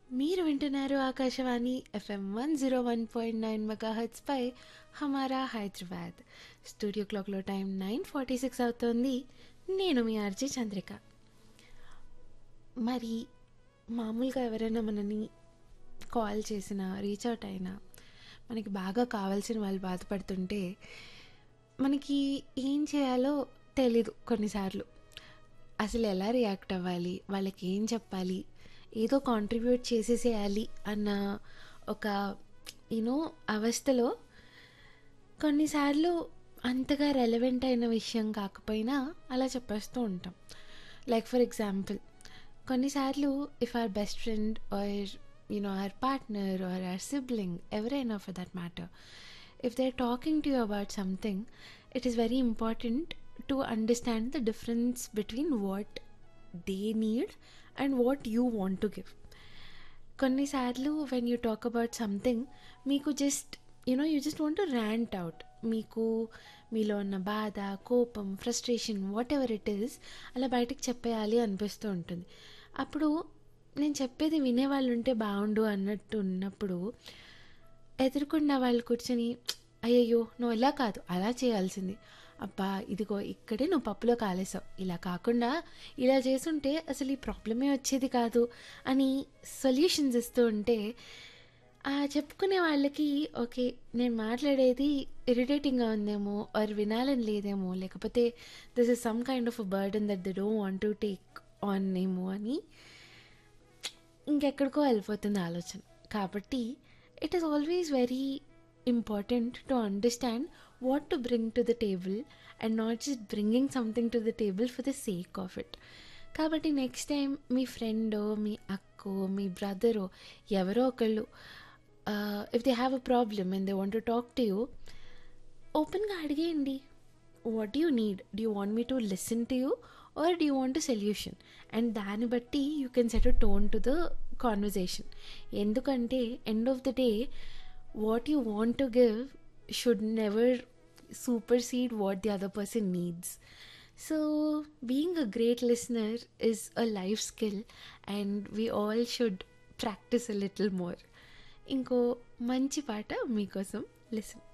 మీరు వింటున్నారు Akashvani FM one zero one point nine megahertz పై హమారా హైదరాబాద్ స్టూడియో క్లాక్లో టైం నైన్ ఫార్టీ సిక్స్ అవుతోంది నేను మీ ఆర్జే చంద్రిక మరి మామూలుగా ఎవరైనా మనని కాల్ చేసినా రీచ్ అవుట్ అయినా మనకి బాగా కావాల్సిన వాళ్ళు బాధపడుతుంటే మనకి ఏం చేయాలో తెలీదు కొన్నిసార్లు అసలు ఎలా రియాక్ట్ అవ్వాలి వాళ్ళకి ఏం చెప్పాలి ఏదో కాంట్రిబ్యూట్ చేసేసేయాలి అన్న ఒక యూనో అవస్థలో కొన్నిసార్లు అంతగా రెలవెంట్ అయిన విషయం కాకపోయినా అలా చెప్పేస్తూ ఉంటాం లైక్ ఫర్ ఎగ్జాంపుల్ కొన్నిసార్లు if or best friend or you know or partner or or sibling ఎవరైనా for that matter if they're talking to you about something, it is very important to understand the difference between what they need and what you want to give. కొన్నిసార్లు when you talk about something మీకు just you know you just want to rant out మీకు మీలో ఉన్న బాధ కోపం frustration whatever it is అలా బయటకు చెప్పేయాలి అనిపిస్తూ ఉంటుంది అప్పుడు నేను చెప్పేది వినేవాళ్ళు ఉంటే బాగుండు అన్నట్టు ఉన్నప్పుడు ఎదురుకుండా వాళ్ళు కూర్చొని అయ్యయ్యో నువ్వు ఇలా కాదు అలా చేయాల్సింది అబ్బా ఇదిగో ఇక్కడే నువ్వు పప్పులో కాలేసావు ఇలా కాకుండా ఇలా చేసుంటే అసలు ఈ ప్రాబ్లమే వచ్చేది కాదు అని సొల్యూషన్స్ ఇస్తూ ఉంటే ఆ చెప్పుకునే వాళ్ళకి ఓకే నేను మాట్లాడేది ఇరిటేటింగ్గా ఉందేమో ఆర్ వినాలని లేదేమో లేకపోతే this is some kind of a burden that the don't want to take on ఏమో అని ఇంకెక్కడికో వెళ్ళిపోతుంది ఆలోచన కాబట్టి it is always very important to understand what to bring to the table and not just bringing something to the table for the sake of it కాబట్టి next time మీ ఫ్రెండో మీ అక్కో మీ బ్రదరో ఎవరో ఒకళ్ళు if they have a problem and they want to talk to you ఓపెన్గా అడిగేయండి what you need do you want me to listen to you or do you want solution and దాన్ని బట్టి you can set a tone to the conversation ఎందుకంటే end of the day what you want to give should never supersede what the other person needs so being a great listener is a life skill and we all should practice a little more ఇంకో మంచి పాట మీకోసం listen